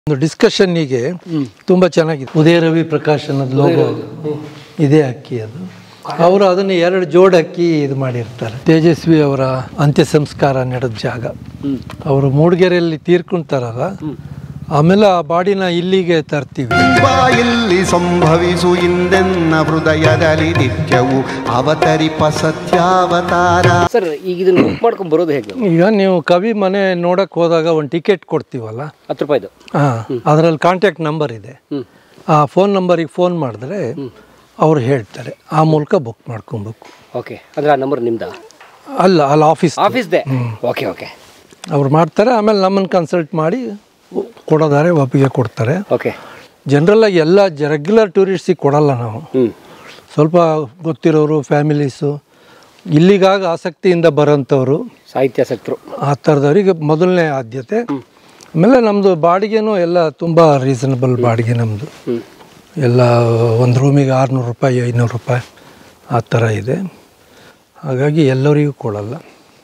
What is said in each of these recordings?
ಒಂದು ಡಿಸ್ಕಷನ್ನಿಗೆ ತುಂಬ ಚೆನ್ನಾಗಿದೆ ಉದಯ ರವಿ ಪ್ರಕಾಶ್ ಅನ್ನೋದು ಲೋಗೋ ಇದೇ ಅಕ್ಕಿ ಅದು ಅವರು ಅದನ್ನು ಎರಡು ಜೋಡ್ ಅಕ್ಕಿ ಇದು ಮಾಡಿರ್ತಾರೆ ತೇಜಸ್ವಿ ಅವರ ಅಂತ್ಯ ಸಂಸ್ಕಾರ ನಡೆದ ಜಾಗ ಅವರು ಮೂಡಿಗೆರೆಯಲ್ಲಿ ತೀರ್ಕೊಂತಾರಲ್ಲ ಆಮೇಲೆ ಆ ಬಾಡಿನ ಇಲ್ಲಿಗೆ ತರ್ತೀವಿ ಇಲ್ಲಿ ಸಂಭವಿಸು ಇಂದೆನ್ನ ಹೃದಯದಲ್ಲಿ ನಿತ್ಯವು ಅವತರಿಪ ಸತ್ಯಾವತಾರ ಸರ್ ಈಗ ಇದನ್ನ ಬುಕ್ ಮಾಡ್ಕೊಂಡು ಬರೋದು ಹೇಗೆ ಈಗ ನೀವು ಕವಿ ಮನೆ ನೋಡಕ್ ಹೋದಾಗ ಒಂದು ಟಿಕೆಟ್ ಕೊಡ್ತೀವಲ್ಲ ಹತ್ತು ರೂಪಾಯಿದು ಹಾಂ ಅದರಲ್ಲಿ ಕಾಂಟ್ಯಾಕ್ಟ್ ನಂಬರ್ ಇದೆ ಹ್ಮ್. ಆ ಫೋನ್ ನಂಬರಿಗೆ ಫೋನ್ ಮಾಡಿದ್ರೆ ಅವ್ರು ಹೇಳ್ತಾರೆ ಆ ಮೂಲಕ ಬುಕ್ ಮಾಡ್ಕೊಬೇಕು ಓಕೆ ಅಂದ್ರೆ ಆ ನಂಬರ್ ನಿಮ್ದ ಅಲ್ಲ ಅಲ್ಲಿ ಆಫೀಸ್ ಆಫೀಸ್ದೆ ಓಕೆ ಓಕೆ ಅವ್ರು ಮಾಡ್ತಾರೆ ಆಮೇಲೆ ನಮ್ಮನ್ನು ಕನ್ಸಲ್ಟ್ ಮಾಡಿ ಕೊಡೋದಾರೆ ಒಪ್ಪಿಗೆ ಕೊಡ್ತಾರೆ ಓಕೆ ಜನರಲ್ಲಾಗಿ ಎಲ್ಲ ರೆಗ್ಯುಲರ್ ಟೂರಿಸ್ಟಿಗೆ ಕೊಡಲ್ಲ ನಾವು ಹ್ಞೂ ಸ್ವಲ್ಪ ಗೊತ್ತಿರೋರು ಫ್ಯಾಮಿಲೀಸು ಇಲ್ಲಿಗಾಗ ಆಸಕ್ತಿಯಿಂದ ಬರೋಂಥವ್ರು ಸಾಹಿತ್ಯಾಸಕ್ತರು ಆ ಥರದವ್ರಿಗೆ ಮೊದಲನೇ ಆದ್ಯತೆ ಆಮೇಲೆ ನಮ್ಮದು ಬಾಡಿಗೆನೂ ಎಲ್ಲ ತುಂಬ ರೀಸನಬಲ್ ಬಾಡಿಗೆ ನಮ್ಮದು ಹ್ಞೂ ಎಲ್ಲ ಒಂದು ರೂಮಿಗೆ ಆರುನೂರು ರೂಪಾಯಿ ಐನೂರು ರೂಪಾಯಿ ಆ ಥರ ಇದೆ ಹಾಗಾಗಿ ಎಲ್ಲರಿಗೂ ಕೊಡಲ್ಲ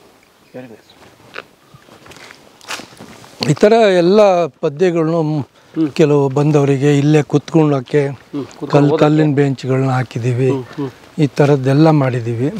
ಈ ಥರ ಎಲ್ಲ ಪದ್ಯಗಳ್ನು ಕೆಲವು ಬಂದವರಿಗೆ ಇಲ್ಲೇ ಕುತ್ಕೊಳ್ಳೋಕ್ಕೆ ಕಲ್ಲು ಕಲ್ಲಿನ ಬೆಂಚ್ಗಳನ್ನ ಹಾಕಿದ್ದೀವಿ ಈ ಥರದ್ದೆಲ್ಲ ಮಾಡಿದ್ದೀವಿ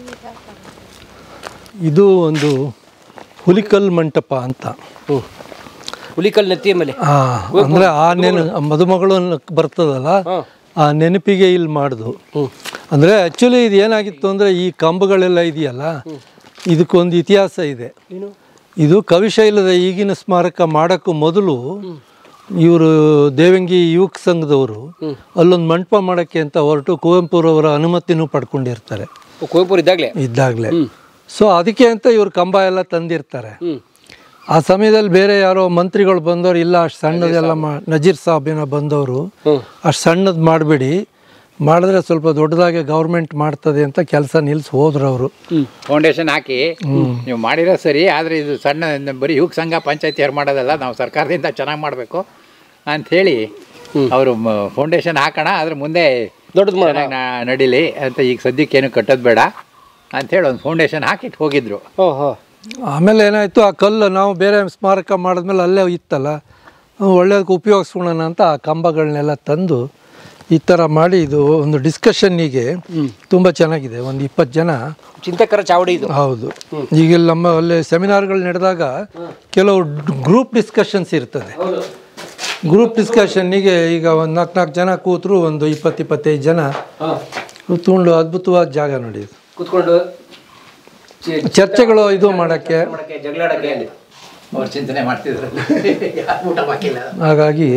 ಇದು ಒಂದು ಹುಲಿಕಲ್ ಮಂಟಪ ಅಂತ ಹ್ಞೂ ಹುಲಿಕಲ್ ನೆತ್ತಿಯ ಮೇಲೆ ಆ, ಅಂದ್ರೆ ಆ ನೆನ ಮದುಮಗಳು ಅನ್ನಕ್ ಬರ್ತದಲ್ಲ ಹಾಂ ಆ ನೆನಪಿಗೆ ಇಲ್ಲಿ ಮಾಡುದು ಹ್ಞೂ ಅಂದ್ರೆ ಆಕ್ಚುಲಿ ಇದು ಏನಾಗಿತ್ತು ಅಂದ್ರೆ ಈ ಕಂಬಗಳೆಲ್ಲ ಇದೆಯಲ್ಲ ಇದಕ್ಕೊಂದು ಇತಿಹಾಸ ಇದೆ ಏನು ಇದು ಕವಿಶೈಲದ ಈಗಿನ ಸ್ಮಾರಕ ಮಾಡೋಕ್ಕೂ ಮೊದಲು ಇವರು ದೇವಂಗಿ ಯುವಕ ಸಂಘದವರು ಅಲ್ಲೊಂದು ಮಂಟಪ ಮಾಡೋಕ್ಕೆ ಅಂತ ಹೊರಟು ಕುವೆಂಪುರವರ ಅನುಮತಿನೂ ಪಡ್ಕೊಂಡಿರ್ತಾರೆ ಓ, ಕುವೆಂಪುರ ಇದ್ದಾಗಲೇ ಇದ್ದಾಗಲೇ ಸೊ ಅದಕ್ಕೆ ಅಂತ ಇವ್ರು ಕಂಬ ಎಲ್ಲ ತಂದಿರ್ತಾರೆ ಹ್ಞೂ ಆ ಸಮಯದಲ್ಲಿ ಬೇರೆ ಯಾರೋ ಮಂತ್ರಿಗಳು ಬಂದವರು ಇಲ್ಲ ಅಷ್ಟು ಸಣ್ಣದೆಲ್ಲ ಮಾ ನಜೀರ್ ಸಾಬಿನ ಬಂದವರು ಹ್ಞೂ ಅಷ್ಟು ಸಣ್ಣದು ಮಾಡಬೇಡಿ ಮಾಡಿದ್ರೆ ಸ್ವಲ್ಪ ದೊಡ್ಡದಾಗಿ ಗೌರ್ಮೆಂಟ್ ಮಾಡ್ತದೆ ಅಂತ ಕೆಲಸ ನಿಲ್ಸಿ ಹೋದ್ರು ಅವರು ಫೌಂಡೇಶನ್ ಹಾಕಿ ನೀವು ಮಾಡಿರೋ ಸರಿ ಆದರೆ ಇದು ಸಣ್ಣ ಬರೀ ಯುವಕ ಸಂಘ ಪಂಚಾಯತಿಯವ್ರು ಮಾಡೋದಲ್ಲ ನಾವು ಸರ್ಕಾರದಿಂದ ಚೆನ್ನಾಗಿ ಮಾಡಬೇಕು ಅಂಥೇಳಿ ಅವರು ಫೌಂಡೇಶನ್ ಹಾಕೋಣ ಅದ್ರ ಮುಂದೆ ದೊಡ್ಡದು ಮಾಡೋಣ. ಚೆನ್ನಾಗಿ ನಾ- ನಡೀಲಿ ಅಂತ ಈಗ ಸದ್ಯಕ್ಕೆ ಏನು ಕಟ್ಟೋದು ಬೇಡ ಅಂಥೇಳಿ ಒಂದು ಫೌಂಡೇಶನ್ ಹಾಕಿಟ್ಟು ಹೋಗಿದ್ರು ಓ ಹೋ ಆಮೇಲೆ ಏನಾಯಿತು ಆ ಕಲ್ಲು ನಾವು ಬೇರೆ ಸ್ಮಾರಕ ಮಾಡಿದ್ಮೇಲೆ ಅಲ್ಲೇ ಇತ್ತಲ್ಲ ಒಳ್ಳೇದಕ್ಕೆ ಉಪಯೋಗಿಸ್ಕೊಳ್ಳೋಣ ಅಂತ ಆ ಕಂಬಗಳನ್ನೆಲ್ಲ ತಂದು ಈ ಥರ ಮಾಡಿ ಇದು ಒಂದು ಡಿಸ್ಕಷನ್ನಿಗೆ ತುಂಬ ಚೆನ್ನಾಗಿದೆ ಒಂದು ಇಪ್ಪತ್ತು ಜನ ಚಿಂತಕರ ಚಾವಡಿ ಇದು ಹೌದು ಈಗ ಇಲ್ಲಿ ನಮ್ಮ ಅಲ್ಲಿ ಸೆಮಿನಾರ್ಗಳು ನಡೆದಾಗ ಕೆಲವು ಗ್ರೂಪ್ ಡಿಸ್ಕಷನ್ಸ್ ಇರ್ತದೆ ಗ್ರೂಪ್ ಡಿಸ್ಕಷನ್ನಿಗೆ ಈಗ ಒಂದು ನಾಲ್ಕು ನಾಲ್ಕು ಜನ ಕೂತರು ಒಂದು ಇಪ್ಪತ್ತು ಇಪ್ಪತ್ತೈದು ಜನ ಹಾಂ ಕೂತ್ಕೊಂಡು ಅದ್ಭುತವಾದ ಜಾಗ ನೋಡಿ ಇದು. ಕೂತ್ಕೊಂಡು ಚಿ- ಚರ್ಚೆಗಳು ಇದು ಮಾಡೋಕ್ಕೆ ಮಾಡಕ್ಕೆ ಜಗಳಾಡಕ್ಕೆ ಅಲ್ಲಿ ಅವ್ರು ಚಿಂತನೆ ಮಾಡ್ತಿದ್ರು ಊಟ ಬಾಕಿಲ್ಲ ಹಾಗಾಗಿ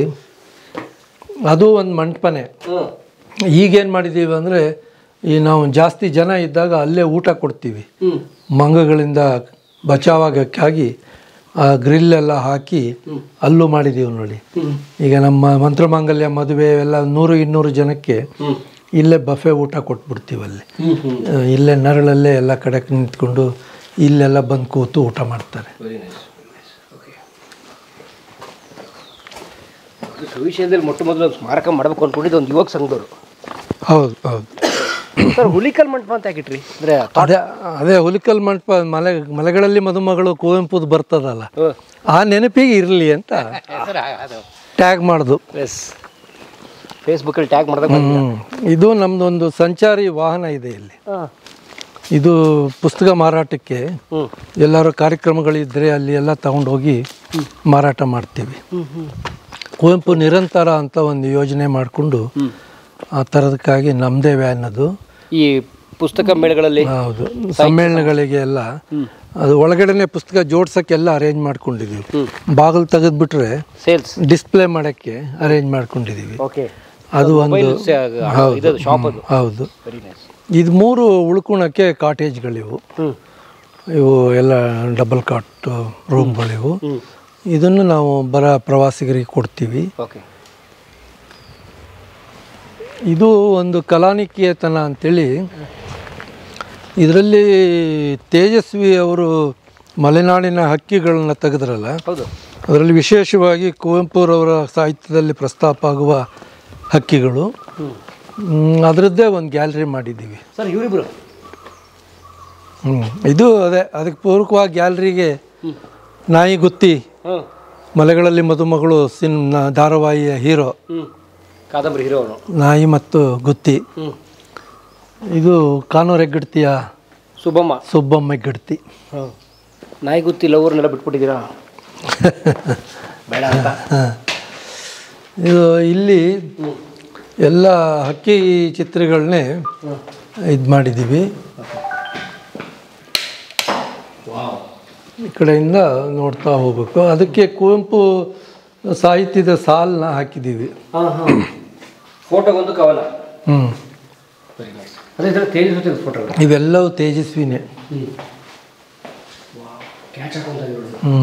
ಅದು ಒಂದು ಮಂಟಪನೇ ಹ್ಞೂ ಈಗೇನು ಮಾಡಿದ್ದೀವಿ ಅಂದರೆ ಈ ನಾವು ಜಾಸ್ತಿ ಜನ ಇದ್ದಾಗ ಅಲ್ಲೇ ಊಟ ಕೊಡ್ತೀವಿ ಹ್ಞೂ ಮಂಗಗಳಿಂದ ಬಚಾವಾಗಕ್ಕಾಗಿ ಆ ಗ್ರಿಲ್ ಎಲ್ಲ ಹಾಕಿ ಅಲ್ಲೂ ಮಾಡಿದ್ದೀವಿ ನೋಡಿ ಈಗ ನಮ್ಮ ಮಂತ್ರಮಾಂಗಲ್ಯ ಮದುವೆ ಎಲ್ಲ ನೂರು ಇನ್ನೂರು ಜನಕ್ಕೆ ಇಲ್ಲೇ ಬಫೆ ಊಟ ಕೊಟ್ಬಿಡ್ತೀವಿ ಅಲ್ಲಿ ಆ, ಇಲ್ಲೇ ನರಳಲ್ಲೇ ಎಲ್ಲ ಕಡೆ ನಿಂತ್ಕೊಂಡು ಇಲ್ಲೆಲ್ಲ ಬಂದು ಕೂತು ಊಟ ಮಾಡ್ತಾರೆ ವೆರಿ ನೈಸ್ ಓಕೆ ವಿಷಯದಲ್ಲಿ ಮೊಟ್ಟ ಮೊದಲು ಒಂದು ಸ್ಮಾರಕ ಮಾಡಬೇಕು ಅನ್ಕೊಂಡಿದ್ದು ಒಂದು ಯುವಕ ಸಂಘದವರು ಹೌದು ಹೌದು ಸರ್ ಹುಲಿಕಲ್ ಮಂಟಪ ಅಂತ ಹಾಕಿಟ್ರಿ ಅಂದ್ರೆ ಅದೇ ಅದೇ ಹುಲಿಕಲ್ ಮಂಟಪ ಮಲೆ ಮಲೆಗಳಲ್ಲಿ ಮದುಮಗಳು ಕುವೆಂಪುದು ಬರ್ತದಲ್ಲ ಆ ನೆನಪಿಗೆ ಇರಲಿ ಅಂತ ಅದು ಟ್ಯಾಗ್ ಮಾಡ್ದು ಎಸ್ ಫೇಸ್ಬುಕ್ಕಲ್ಲಿ ಟ್ಯಾಗ್ ಮಾಡಿದಾಗ ಹ್ಮ್. ಇದು ನಮ್ದೊಂದು ಸಂಚಾರಿ ವಾಹನ ಇದೆ ಇಲ್ಲಿ ಹಾಂ ಇದು ಪುಸ್ತಕ ಮಾರಾಟಕ್ಕೆ ಹ್ಞೂ ಎಲ್ಲರೂ ಕಾರ್ಯಕ್ರಮಗಳಿದ್ದರೆ ಅಲ್ಲಿ ಎಲ್ಲ ತಗೊಂಡೋಗಿ ಮಾರಾಟ ಮಾಡ್ತೀವಿ ಕುವೆಂಪು ನಿರಂತರ ಅಂತ ಒಂದು ಯೋಜನೆ ಮಾಡಿಕೊಂಡು ಆ ಥರದಕ್ಕಾಗಿ ನಮ್ಮದೇ ವ್ಯಾನ್ ಅದು ಈ ಪುಸ್ತಕ ಮೇಳಗಳಲ್ಲಿ ಹೌದು ಸಮ್ಮೇಳನಗಳಿಗೆ ಎಲ್ಲ ಅದು ಒಳಗಡೆನೆ ಪುಸ್ತಕ ಜೋಡ್ಸೋಕ್ಕೆಲ್ಲ ಅರೇಂಜ್ ಮಾಡ್ಕೊಂಡಿದ್ದೀವಿ ಬಾಗಿಲು ತೆಗೆದ್ಬಿಟ್ರೆ ಸೇಲ್ಸ್ ಡಿಸ್ಪ್ಲೇ ಮಾಡೋಕ್ಕೆ ಅರೇಂಜ್ ಮಾಡ್ಕೊಂಡಿದ್ದೀವಿ ಓಕೆ ಅದು ಒಂದು ಹೌದು. ಇದು ಶಾಪ್ ಅದು ಹೌದು ವೆರಿ ನೈಸ್ ಇದು ಮೂರು ಉಳ್ಕೊಳಕ್ಕೆ ಕಾಟೇಜ್ಗಳಿವು ಹ್ಞೂ ಇವು ಎಲ್ಲ ಡಬಲ್ ಕಾಟ್ ರೂಮ್ಗಳಿವು ಇದನ್ನು ನಾವು ಬರ ಪ್ರವಾಸಿಗರಿಗೆ ಕೊಡ್ತೀವಿ ಓಕೆ ಇದು ಒಂದು ಕಲಾನಿಕೇತನ ಅಂತೇಳಿ ಇದರಲ್ಲಿ ತೇಜಸ್ವಿ ಅವರು ಮಲೆನಾಡಿನ ಹಕ್ಕಿಗಳನ್ನ ತೆಗೆದ್ರಲ್ಲ ಹೌದು ಅದರಲ್ಲಿ ವಿಶೇಷವಾಗಿ ಕುವೆಂಪುರವರ ಸಾಹಿತ್ಯದಲ್ಲಿ ಪ್ರಸ್ತಾಪ ಆಗುವ ಹಕ್ಕಿಗಳು ಹ್ಮ್, ಅದರದ್ದೇ ಒಂದು ಗ್ಯಾಲರಿ ಮಾಡಿದ್ದೀವಿ ಸರ್ ಇವರಿಬ್ರು ಹ್ಞೂ ಇದು ಅದೇ ಅದಕ್ಕೆ ಪೂರಕವಾಗಿ ಗ್ಯಾಲರಿಗೆ ನಾಯಿ ಗುತ್ತಿ ಹ್ಞೂ ಮಲೆಗಳಲ್ಲಿ ಮದುಮಗಳು ಸಿನ್ ಧಾರಾವಾಹಿಯ ಹೀರೋ ಹ್ಞೂ ಕಾದಂಬರಿ ಹೀರೋ ಅವನು ನಾಯಿ ಮತ್ತು ಗುತ್ತಿ ಹ್ಞೂ ಇದು ಕಾನೂರು ಹೆಗ್ಗಡ್ತಿಯ ಸುಬ್ಬಮ್ಮ ಸುಬ್ಬಮ್ಮ ಹೆಗ್ಗಡ್ತಿ ಹಾಂ ನಾಯಿ ಗೊತ್ತಿಲ್ಲ ಊರನ್ನೆಲ್ಲ ಬಿಟ್ಬಿಟ್ಟಿದ್ದೀರಾ ಬೇಡ ಅಂತ ಇದು ಇಲ್ಲಿ ಎಲ್ಲ ಹಕ್ಕಿ ಚಿತ್ರಗಳನ್ನೇ ಇದು ಮಾಡಿದ್ದೀವಿ ವಾವ್ ಈ ಕಡೆಯಿಂದ ನೋಡ್ತಾ ಹೋಗ್ಬೇಕು ಅದಕ್ಕೆ ಕುವೆಂಪು ಸಾಹಿತ್ಯದ ಸಾಲನ್ನ ಹಾಕಿದ್ದೀವಿ ಹಾಂ ಹಾಂ ಫೋಟೋಗೊಂದು ಕವನ ಹ್ಞೂ ವೆರಿ ನೈಸ್ ಅದೇ ಥರ ತೇಜಸ್ವಿ ಫೋಟೋ ಇವೆಲ್ಲವೂ ತೇಜಸ್ವಿನೇ ಹ್ಞೂ ಕ್ಯಾಚ್ ಹಾಕೊಂತ ಹ್ಞೂ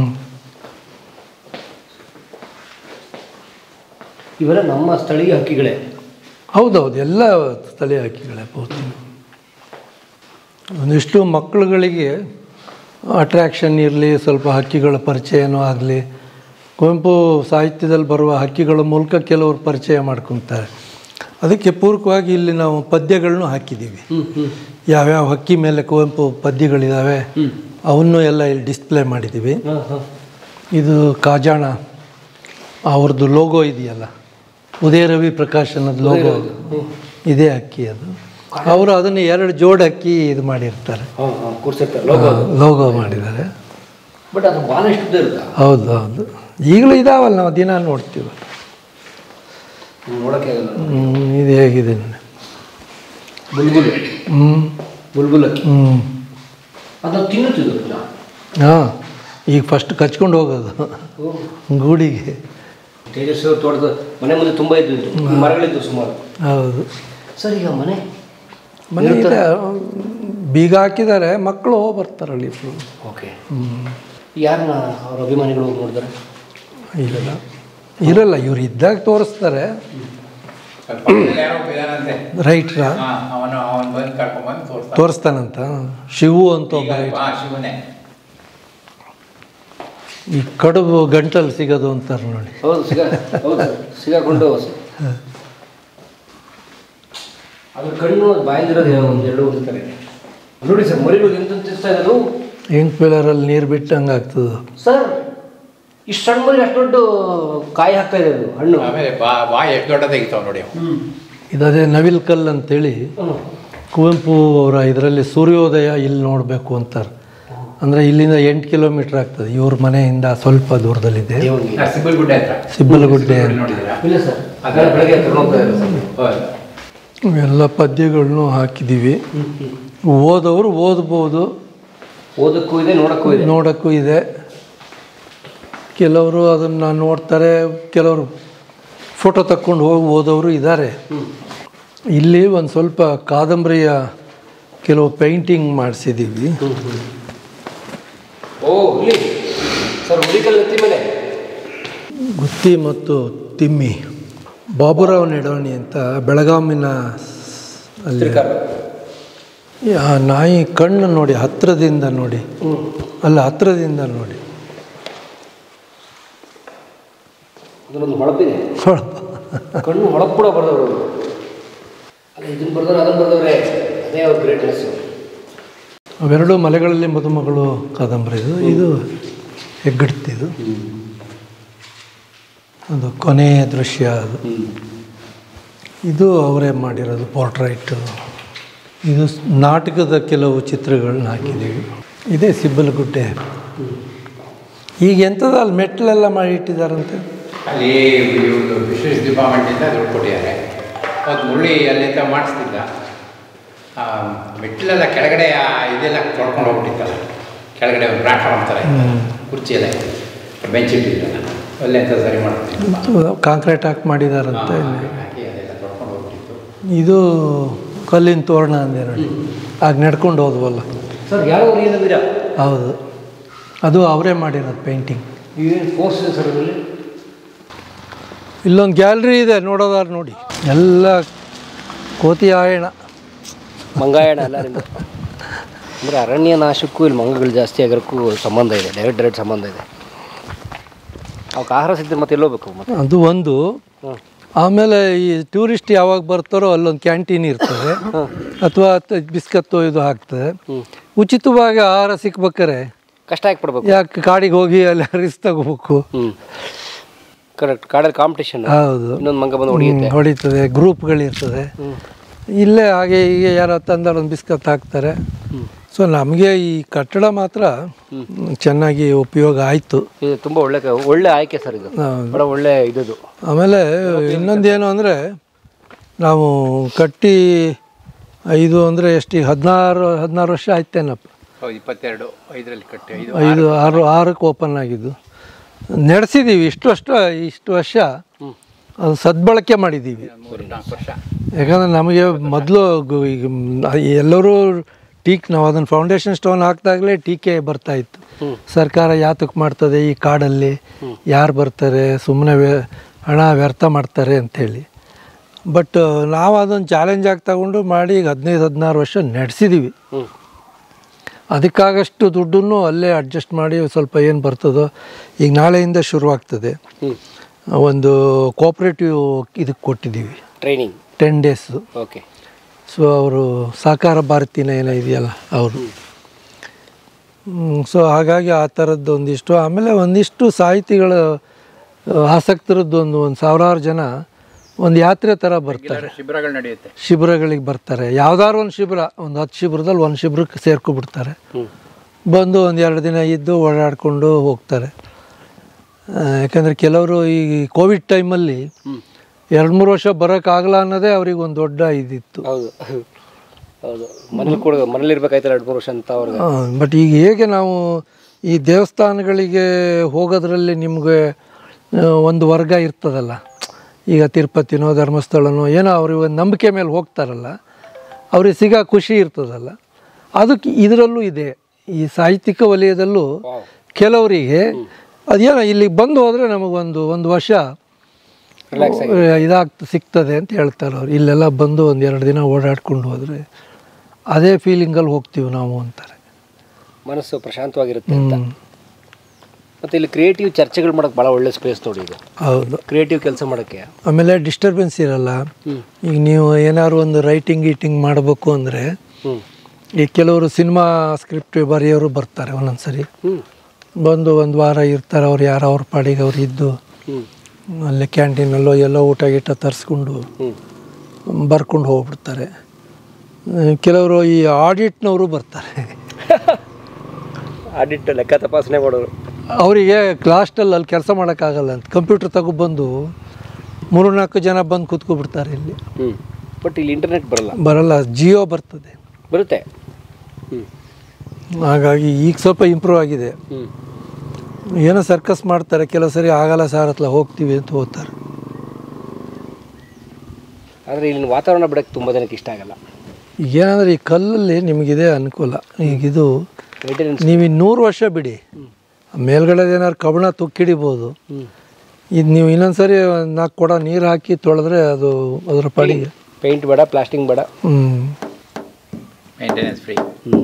ಇವೆಲ್ಲ ನಮ್ಮ ಸ್ಥಳೀಯ ಹಕ್ಕಿಗಳೇ ಹೌದೌದು ಎಲ್ಲ ಸ್ಥಳೀಯ ಹಕ್ಕಿಗಳೇ ಪೂರ್ತಿ ಒಂದಿಷ್ಟು ಮಕ್ಕಳುಗಳಿಗೆ ಅಟ್ರ್ಯಾಕ್ಷನ್ ಇರಲಿ ಸ್ವಲ್ಪ ಹಕ್ಕಿಗಳ ಪರಿಚಯನೂ ಆಗಲಿ ಕುವೆಂಪು ಸಾಹಿತ್ಯದಲ್ಲಿ ಬರುವ ಹಕ್ಕಿಗಳ ಮೂಲಕ ಕೆಲವರು ಪರಿಚಯ ಮಾಡ್ಕೊತಾರೆ ಅದಕ್ಕೆ ಪೂರಕವಾಗಿ ಇಲ್ಲಿ ನಾವು ಪದ್ಯಗಳನ್ನು ಹಾಕಿದ್ದೀವಿ ಹ್ಞೂ ಹ್ಞೂ ಯಾವ್ಯಾವ ಹಕ್ಕಿ ಮೇಲೆ ಕುವೆಂಪು ಪದ್ಯಗಳಿದ್ದಾವೆ ಅವನ್ನು ಎಲ್ಲ ಇಲ್ಲಿ ಡಿಸ್ಪ್ಲೇ ಮಾಡಿದ್ದೀವಿ ಹಾಂ ಹಾಂ ಇದು ಕಾಜಾಣ ಅವ್ರದ್ದು ಲೋಗೋ ಇದೆಯಲ್ಲ ಉದಯ ರವಿ ಪ್ರಕಾಶನದ ಲೋಗೋ ಇದೇ ಅಕ್ಕಿ ಅದು ಅವರು ಅದನ್ನು ಎರಡು ಜೋಡು ಅಕ್ಕಿ ಇದು ಮಾಡಿರ್ತಾರೆ ಹಾಂ ಹಾಂ ಕೂರ್ಸಿರ್ತಾರೆ ಲೋಗೋ ಲೋಗೋ ಮಾಡಿದ್ದಾರೆ ಬಟ್ ಅದು ಭಾಳ ಇಷ್ಟದ ಇರುತ್ತಾ ಹೌದು ಹೌದು ಈಗಲೂ ಇದಾವಲ್ಲ ನಾವು ದಿನ ನೋಡ್ತೀವಿ ನೋಡೋಕ್ಕೆ ಆಗಲ್ಲ ಹ್ಮ್, ಇದು ಹೇಗಿದೆ ನೋಡಿ ಬುಲ್ಬುಲ್ ಹ್ಞೂ ಬುಲ್ಬುಲ್ ಅಕ್ಕಿ ಹ್ಞೂ ಅದನ್ನು ತಿನ್ನುತ್ತಿದ್ದು ಹಾಂ ಈಗ ಫಸ್ಟ್ ಕಚ್ಕೊಂಡು ಹೋಗೋದು ಗೂಡಿಗೆ ತೇಜಸ್ವಿ ಅವ್ರು ತೋಟದ ಮನೆ ಮುಂದೆ ತುಂಬ ಇದ್ದು ಮರಗಳಿದ್ದು ಸುಮಾರು ಹೌದು ಸರ್ ಈಗ ಮನೆ ಮನೆ ಇದೆ ಬೀಗ ಹಾಕಿದ್ದಾರೆ ಮಕ್ಕಳು ಬರ್ತಾರಲ್ಲಿ ಇಬ್ರು ಓಕೆ ಯಾರನ್ನ ಅವ್ರ ಅಭಿಮಾನಿಗಳು ಹೋಗಿ ನೋಡಿದಾರೆ ಇರಲ್ಲ ಇರಲ್ಲ ಇವ್ರು ಇದ್ದಾಗ ತೋರಿಸ್ತಾರೆ ಪಕ್ಕದಲ್ಲಿ ಯಾರೋ ಒಬ್ಬ ಇದಾನಂತೆ ರೈಟ್ರ ಹಾ, ಅವನು ಅವನು ಬಂದು ಕರ್ಕೊಂಡ್ಬಂದು ತೋರಿಸ್ತಾನೆ ತೋರಿಸ್ತಾನಂತ ಶಿವು ಅಂತ ಒಬ್ಬ ಈಗ ರೈಟ್ ಹಾ, ಶಿವನೇ ಈ ಕಡುಬು ಗಂಟಲು ಸಿಗೋದು ಅಂತಾರೆ ನೋಡಿ ಹೌದು ಸಿಗ ಹೌದು ಸರ್ ಸಿಗಾಕೊಂಡು ಅದ್ರ ಕಣ್ಣು ಬಾಯಿಲಿರೋದು ಒಂದು ಎರಡು ಒಂದಿರ್ತಾರೆ ನೋಡಿ ಸರ್ ಮರಿಗಳು ಎಂತ ತಿನ್ಸ್ತಾ ಇರೋದು ಇಂಕ್ ಪಿಲ್ಲರಲ್ಲಿ ನೀರು ಬಿಟ್ಟು ಹಂಗೆ ಆಗ್ತದೆ ಸರ್ ಇಷ್ಟು ಸಣ್ಣ ಮರಿ ಅಷ್ಟು ದೊಡ್ಡ ಕಾಯಿ ಹಾಕ್ತಾ ಇದೆ ಅದು ಹಣ್ಣು ಆಮೇಲೆ ಬಾ ಬಾ ಎಷ್ಟು ದೊಡ್ಡದಾಗಿತ್ತಾವ ನೋಡಿ ಅವು. ಇದದೇ ನವಿಲ್ ಕಲ್ ಅಂತೇಳಿ ಹ್ಮ್. ಕುವೆಂಪು ಅವರ ಇದರಲ್ಲಿ ಸೂರ್ಯೋದಯ ಇಲ್ಲಿ ನೋಡಬೇಕು ಅಂತಾರೆ ಅಂದರೆ ಇಲ್ಲಿಂದ ಎಂಟು ಕಿಲೋಮೀಟ್ರ್ ಆಗ್ತದೆ ಇವ್ರ ಮನೆಯಿಂದ ಸ್ವಲ್ಪ ದೂರದಲ್ಲಿದೆ ದೇವನಿಗೆ ಆ ಸಿಬ್ಬಲ್ಗುಡ್ಡೆ ಹತ್ರ ಸಿಬ್ಬಲಗುಡ್ಡೆ ಸಿಬ್ಬಲ್ಗುಡ್ಡೆ ನೋಡಿದ್ದೀರಾ ಇಲ್ಲ ಸರ್ ಅದರ ಬೆಳಗ್ಗೆ ಕರ್ಕೊಂಡು ಹೋಗ್ತಾ ಇದ್ದಾರೆ ಸರ್ ಹೌದು ಎಲ್ಲ ಪದ್ಯಗಳನ್ನು ಹಾಕಿದ್ದೀವಿ ಓದೋರು ಓದ್ಬೋದು ಓದಕ್ಕೂ ಇದೆ ನೋಡಕ್ಕೂ ಇದೆ ನೋಡೋಕ್ಕೂ ಇದೆ ಕೆಲವರು ಅದನ್ನು ನೋಡ್ತಾರೆ ಕೆಲವರು ಫೋಟೋ ತಕ್ಕೊಂಡು ಹೋಗಿ ಓದೋರು ಇದ್ದಾರೆ ಇಲ್ಲಿ ಒಂದು ಸ್ವಲ್ಪ ಕಾದಂಬರಿಯ ಕೆಲವು ಪೇಂಟಿಂಗ್ ಮಾಡಿಸಿದ್ದೀವಿ ಓ ಇಲ್ಲಿ ಸರ್ ಹುಲಿಕಲ್ ಎತ್ತಿ ಮೇಲೆ ಗುತ್ತಿ ಮತ್ತು ತಿಮ್ಮಿ ಬಾಬುರಾವ್ ನೆಡೋಣಿ ಅಂತ ಬೆಳಗಾವಿನ ಅಲ್ಲಿ ಚಿತ್ರಕಾರ ಆ ನಾಯಿ ಕಣ್ಣು ನೋಡಿ ಹತ್ತಿರದಿಂದ ನೋಡಿ ಅಲ್ಲ ಹತ್ತಿರದಿಂದ ನೋಡಿ ಅದರೊಂದು ಹೊಳಪಿದೆ ಹೊಳಪು. ಕಣ್ಣು ಹೊಳಪು ಕೂಡ ಬರ್ದವರು ಅಲ್ಲ ಇದನ್ನ ಬರ್ದವ್ರು ಅದನ್ನ ಬರ್ದವ್ರೆ ಅದೇ ಅವ್ರ ಗ್ರೇಟ್ನೆಸ್ ಅವೆರಡು ಮಲೆಗಳಲ್ಲಿ ಮದುಮಗಳು ಕಾದಂಬರಿ ಇದು ಇದು ಹೆಗ್ಗಡ್ತಿದು ಅದು ಕೊನೆಯ ದೃಶ್ಯ ಅದು ಇದು ಅವರೇ ಮಾಡಿರೋದು ಪೋರ್ಟ್ರೈಟ್ ಇದು ಸ್- ನಾಟಕದ ಕೆಲವು ಚಿತ್ರಗಳನ್ನ ಹಾಕಿದ್ದೀವಿ ಇದೇ ಸಿಬ್ಬಲಗುಡ್ಡೆ ಈಗ ಎಂಥದ್ದು ಅಲ್ಲಿ ಮೆಟ್ಲೆಲ್ಲ ಮಾಡಿ ಇಟ್ಟಿದ್ದಾರಂತೆ ಅಲ್ಲಿ ಇವ್ರು ಫಿಶರೀಸ್ ಡಿಪಾರ್ಟ್ಮೆಂಟಿಂದ ದುಡ್ಡು ಕೊಟ್ಟಿದ್ದಾರೆ ಅದು ಮುಳ್ಳಿ ಅಲ್ಲಿಂದ ಮಾಡಿಸ್ತಿದ್ದ ಆ, ಮೆಟ್ಲೆಲ್ಲ ಕೆಳಗಡೆ ಆ ಇದೆಲ್ಲ ತೊಳ್ಕೊಂಡು ಹೋಗ್ಬಿಟ್ಟಿತ್ತಲ್ಲ ಕೆಳಗಡೆ ಒಂದು ಪ್ಲಾಟ್ಫಾರ್ಮ್ ಥರ ಇತ್ತು. ಕುರ್ಚಿ ಎಲ್ಲ ಇತ್ತು. ಬೆಂಚ್ ಇಟ್ಟಿದ್ದಲ್ಲ ಅಲ್ಲೇ ಅಂತ ಸರಿ ಮಾಡ್ತೀನಿ ಕಾಂಕ್ರೀಟ್ ಹಾಕಿ ಮಾಡಿದಾರಂತೆ ಹಾಕಿ ಅದೆಲ್ಲ ತೊಳ್ಕೊಂಡು ಹೋಗ್ಬಿಟ್ಟಿತ್ತು ಇದು ಕಲ್ಲಿನ ತೋರಣ ಅಂದೆ ನೋಡಿ ಆಗ ನಡ್ಕೊಂಡು ಹೋದ್ವಲ್ಲ ಸರ್ ಯಾವ ಏನಿದ್ದೀರ ಹೌದು ಅದು ಅವರೇ ಮಾಡಿರೋದು ಪೇಂಟಿಂಗ್ ಏನು ಫೋರ್ಸ್ ಇದೆ ಸರ್ ಅದರಲ್ಲಿ ಇಲ್ಲೊಂದು ಗ್ಯಾಲರಿ ಇದೆ ನೋಡೋದಾದ್ರೆ ನೋಡಿ ಎಲ್ಲ ಕೋತಿ ಆಯಣ ಮಂಗಾಯಣ ಎಲ್ಲರಿಂದ ಅಂದರೆ ಅರಣ್ಯ ನಾಶಕ್ಕೂ ಇಲ್ಲಿ ಮಂಗಗಳು ಜಾಸ್ತಿ ಆಗೋಕ್ಕೂ ಸಂಬಂಧ ಇದೆ ಡೈರೆಕ್ಟ್ ಡೈರೆಕ್ಟ್ ಸಂಬಂಧ ಇದೆ ಅವಕ್ಕೆ ಆಹಾರ ಸಿಗ್ತದೆ ಮತ್ತೆ ಎಲ್ಲೋಗ್ಬೇಕು ಮತ್ತೆ ಅದು ಒಂದು ಹ್ಞೂ ಆಮೇಲೆ ಈ ಟೂರಿಸ್ಟ್ ಯಾವಾಗ ಬರ್ತಾರೋ ಅಲ್ಲೊಂದು ಕ್ಯಾಂಟೀನ್ ಇರ್ತದೆ ಅಥವಾ ಬಿಸ್ಕತ್ತು ಇದು ಹಾಕ್ತದೆ ಉಚಿತವಾಗಿ ಆಹಾರ ಸಿಕ್ಬೇಕಾರೆ ಕಷ್ಟ ಯಾಕೆ ಪಡ್ಬೇಕು ಯಾಕೆ ಕಾಡಿಗೆ ಹೋಗಿ ಅಲ್ಲಿ ರಿಸ್ಕ್ ತಗೋಬೇಕು ಹ್ಞೂ ಕರೆಕ್ಟ್ ಕಾಡಲ್ಲಿ ಕಾಂಪಿಟೇಷನ್ ಹೌದು ಇನ್ನೊಂದು ಮಂಗ ಬಂದು ಹೊಡೆಯುತ್ತೆ ಹ್ಮ್, ಹೊಡಿತದೆ ಗ್ರೂಪ್ಗಳಿರ್ತದೆ ಇಲ್ಲೇ ಹಾಗೆ ಹೀಗೆ ಯಾರೋ ತಂದಾರ ಒಂದು ಬಿಸ್ಕತ್ ಹಾಕ್ತಾರೆ ಸೊ ನಮಗೆ ಈ ಕಟ್ಟಡ ಮಾತ್ರ ಚೆನ್ನಾಗಿ ಉಪಯೋಗ ಆಯಿತು ಇದು ತುಂಬ ಒಳ್ಳೆ ಕ- ಒಳ್ಳೆ ಆಯ್ಕೆ ಸರ್ ಇದು ಬಹಳ ಒಳ್ಳೆ ಇದ್ದು ಆಮೇಲೆ ಇನ್ನೊಂದೇನು ಅಂದರೆ ನಾವು ಕಟ್ಟಿ ಐದು ಅಂದರೆ ಎಷ್ಟು ಈಗ ಹದಿನಾರು ಹದಿನಾರು ವರ್ಷ ಆಯ್ತೇನಪ್ಪ ಹೌದು ಇಪ್ಪತ್ತೆರಡು ಐದರಲ್ಲಿ ಕಟ್ಟಿ ಐದು ಐದು ಆರು ಆರಕ್ಕೆ ಓಪನ್ ಆಗಿದ್ದು ನಡೆಸಿದ್ದೀವಿ ಇಷ್ಟು ವರ್ಷ ಇಷ್ಟು ವರ್ಷ ಅದು ಸದ್ಬಳಕೆ ಮಾಡಿದ್ದೀವಿ ಮೂರು ನಾಲ್ಕು ವರ್ಷ ಯಾಕಂದರೆ ನಮಗೆ ಮೊದಲು ಈಗ ಮ್, ಎಲ್ಲರೂ ಟೀಕ್ ನಾವು ಅದನ್ನು ಫೌಂಡೇಶನ್ ಸ್ಟೋನ್ ಹಾಕಿದಾಗಲೇ ಟೀಕೆ ಬರ್ತಾ ಇತ್ತು ಸರ್ಕಾರ ಯಾತಕ್ಕೆ ಮಾಡ್ತದೆ ಈ ಕಾಡಲ್ಲಿ ಯಾರು ಬರ್ತಾರೆ ಸುಮ್ಮನೆ ಹಣ ವ್ಯರ್ಥ ಮಾಡ್ತಾರೆ ಅಂಥೇಳಿ ಬಟ್ ನಾವು ಅದನ್ನು ಚಾಲೆಂಜ್ ಆಗಿ ತಗೊಂಡು ಮಾಡಿ ಈಗ ಹದಿನೈದು ಹದಿನಾರು ವರ್ಷ ನಡೆಸಿದ್ದೀವಿ ಹ್ಞೂ ಅದಕ್ಕಾಗಷ್ಟು ದುಡ್ಡನ್ನು ಅಲ್ಲೇ ಅಡ್ಜಸ್ಟ್ ಮಾಡಿ ಸ್ವಲ್ಪ ಏನು ಬರ್ತದೋ ಈಗ ನಾಳೆಯಿಂದ ಶುರುವಾಗ್ತದೆ ಹ್ಞೂ ಒಂದು ಕೋಪ್ರೇಟಿವ್ ಇದಕ್ಕೆ ಕೊಟ್ಟಿದ್ದೀವಿ training ten days okay so ಅವರು ಸಹಕಾರ ಭಾರತಿನ ಏನೋ ಇದೆಯಲ್ಲ ಅವರು ಸೊ ಹಾಗಾಗಿ ಆ ಥರದ್ದು ಒಂದಿಷ್ಟು ಆಮೇಲೆ ಒಂದಿಷ್ಟು ಸಾಹಿತಿಗಳ ಆ, ಆಸಕ್ತರದ್ದು ಒಂದು ಒಂದು ಸಾವಿರಾರು ಜನ ಒಂದು ಯಾತ್ರೆ ಥರ ಬರ್ತಾರೆ ಶಿಬಿರಗಳು ನಡೆಯುತ್ತೆ ಶಿಬಿರಗಳಿಗೆ ಬರ್ತಾರೆ ಯಾವ್ದಾದ್ರು ಒಂದು ಶಿಬಿರ ಒಂದು ಹತ್ತು ಶಿಬಿರದಲ್ಲಿ ಒಂದು ಶಿಬಿರಕ್ಕೆ ಸೇರ್ಕೊಬಿಡ್ತಾರೆ ಹ್ಞೂ ಬಂದು ಒಂದು ಎರಡು ದಿನ ಇದ್ದು ಓಡಾಡಿಕೊಂಡು ಹೋಗ್ತಾರೆ ಆ, ಯಾಕಂದರೆ ಕೆಲವರು ಈ ಕೋವಿಡ್ ಟೈಮಲ್ಲಿ ಎರಡು ಮೂರು ವರ್ಷ ಬರೋಕ್ಕಾಗಲ್ಲ ಅನ್ನೋದೇ ಅವ್ರಿಗೆ ಒಂದು ದೊಡ್ಡ ಇದಿತ್ತು ಹೌದು ಹೌದು ಮನೇಲಿ ಕೂಡ ಮನೇಲಿ ಇರ್ಬೇಕಾಯ್ತಲ್ಲ ಎರಡು ಮೂರು ವರ್ಷ ಅಂತ ಅವ್ರಿಗೆ ಬಟ್ ಈಗ ಹೇಗೆ ನಾವು ಈ ದೇವಸ್ಥಾನಗಳಿಗೆ ಹೋಗೋದ್ರಲ್ಲಿ ನಿಮಗೆ ಆ, ಒಂದು ವರ್ಗ ಇರ್ತದಲ್ಲ ಈಗ ತಿರುಪತಿನೋ ಧರ್ಮಸ್ಥಳನೋ ಏನೋ ಅವ್ರಿಗೆ ಒಂದು ನಂಬಿಕೆ ಮೇಲೆ ಹೋಗ್ತಾರಲ್ಲ ಅವ್ರಿಗೆ ಸಿಗೋ ಖುಷಿ ಇರ್ತದಲ್ಲ ಅದಕ್ಕೆ ಇದರಲ್ಲೂ ಇದೆ ಈ ಸಾಹಿತ್ಯಿಕ ವಲಯದಲ್ಲೂ ಕೆಲವರಿಗೆ ಅದೇನೋ ಇಲ್ಲಿಗೆ ಬಂದು ಹೋದರೆ ನಮಗೊಂದು ಒಂದು ವರ್ಷ ರಿಲ್ಯಾಕ್ಸ್ ಇದಾಗ್ತ ಸಿಗ್ತದೆ ಅಂತ ಹೇಳ್ತಾರೆ ಅವ್ರು ಇಲ್ಲೆಲ್ಲ ಬಂದು ಒಂದು ಎರಡು ದಿನ ಓಡಾಡ್ಕೊಂಡು ಹೋದರೆ ಅದೇ ಫೀಲಿಂಗಲ್ಲಿ ಹೋಗ್ತೀವಿ ನಾವು ಅಂತಾರೆ ಮನಸ್ಸು ಪ್ರಶಾಂತವಾಗಿರುತ್ತೆ ಅಂತ ಹ್ಮ್. ಮತ್ತೆ ಇಲ್ಲಿ ಕ್ರಿಯೇಟಿವ್ ಚರ್ಚೆಗಳು ಮಾಡಕ್ಕೆ ಭಾಳ ಒಳ್ಳೆ ಸ್ಪೇಸ್ ನೋಡಿ ಇದು ಹೌದು ಕ್ರಿಯೇಟಿವ್ ಕೆಲಸ ಮಾಡೋಕ್ಕೆ ಆಮೇಲೆ ಡಿಸ್ಟರ್ಬೆನ್ಸ್ ಇರಲ್ಲ ಈಗ ನೀವು ಏನಾದ್ರು ಒಂದು ರೈಟಿಂಗ್ ಗೀಟಿಂಗ್ ಮಾಡಬೇಕು ಅಂದರೆ ಹ್ಞೂ ಈಗ ಕೆಲವರು ಸಿನಿಮಾ ಸ್ಕ್ರಿಪ್ಟ್ ಬರೆಯೋರು ಬರ್ತಾರೆ ಒಂದೊಂದ್ಸರಿ ಹ್ಞೂ ಬಂದು ಒಂದು ವಾರ ಇರ್ತಾರೆ ಅವ್ರು ಯಾರು ಅವ್ರ ಪಾಡಿಗೆ ಅವ್ರು ಇದ್ದು ಹ್ಞೂ ಅಲ್ಲೇ ಕ್ಯಾಂಟೀನಲ್ಲೋ ಎಲ್ಲೋ ಊಟ ಗೀಟ ತರಿಸ್ಕೊಂಡು ಹ್ಞೂ ಬರ್ಕೊಂಡು ಹೋಗ್ಬಿಡ್ತಾರೆ ಆ, ಕೆಲವರು ಈ ಆಡಿಟ್ನವರು ಬರ್ತಾರೆ ಆಡಿಟ್ ಲೆಕ್ಕ ತಪಾಸಣೆ ಮಾಡೋರು ಅವರಿಗೆ ಕ್ಲಾಸ್ಟಲ್ಲಿ ಅಲ್ಲಿ ಕೆಲಸ ಮಾಡೋಕ್ಕಾಗಲ್ಲ ಅಂತ ಕಂಪ್ಯೂಟರ್ ತಗೊಬಂದು ಮೂರು ನಾಲ್ಕು ಜನ ಬಂದು ಕೂತ್ಕೊಬಿಡ್ತಾರೆ ಇಲ್ಲಿ ಹ್ಞೂ ಬಟ್ ಇಲ್ಲಿ ಇಂಟರ್ನೆಟ್ ಬರಲ್ಲ ಬರಲ್ಲ ಜಿಯೋ ಬರ್ತದೆ ಬರುತ್ತೆ ಹ್ಞೂ ಹಾಗಾಗಿ ಈಗ ಸ್ವಲ್ಪ ಇಂಪ್ರೂವ್ ಆಗಿದೆ ಹ್ಞೂ ಏನೋ ಸರ್ಕಸ್ ಮಾಡ್ತಾರೆ ಕೆಲವು ಸರಿ ಆಗಲ್ಲ ಸರ್ ಹತ್ರ ಹೋಗ್ತೀವಿ ಅಂತ ಹೋಗ್ತಾರೆ ಆದರೆ ಇಲ್ಲಿನ ವಾತಾವರಣ ಬಿಡೋಕ್ಕೆ ತುಂಬ ಜನಕ್ಕೆ ಇಷ್ಟ ಆಗಲ್ಲ ಈಗ ಏನಂದ್ರೆ ಈ ಕಲ್ಲಲ್ಲಿ ನಿಮಗಿದೆ ಅನುಕೂಲ ಈಗ ಇದು ಮೇಂಟೆನೆನ್ಸ್ ನೀವು ಇನ್ನು ನೂರು ವರ್ಷ ಬಿಡಿ ಮೇಲ್ಗಡೆ ಏನಾದ್ರು ಕಬ್ಬಣ ತುಕ್ಕಿಡಿಬೋದು ಹ್ಞೂ ಇದು ನೀವು ಇನ್ನೊಂದ್ಸರಿ ಒಂದ್ ನಾಲ್ಕು ಕೊಡ ನೀರು ಹಾಕಿ ತೊಳೆದ್ರೆ ಅದು ಅದರ ಪಾಡಿಗೆ ಪೇಂಟ್ ಬೇಡ ಪ್ಲಾಸ್ಟಿಂಗ್ ಬೇಡ ಹ್ಞೂ ಮೇಂಟೆನೆನ್ಸ್ ಫ್ರೀ ಹ್ಞೂ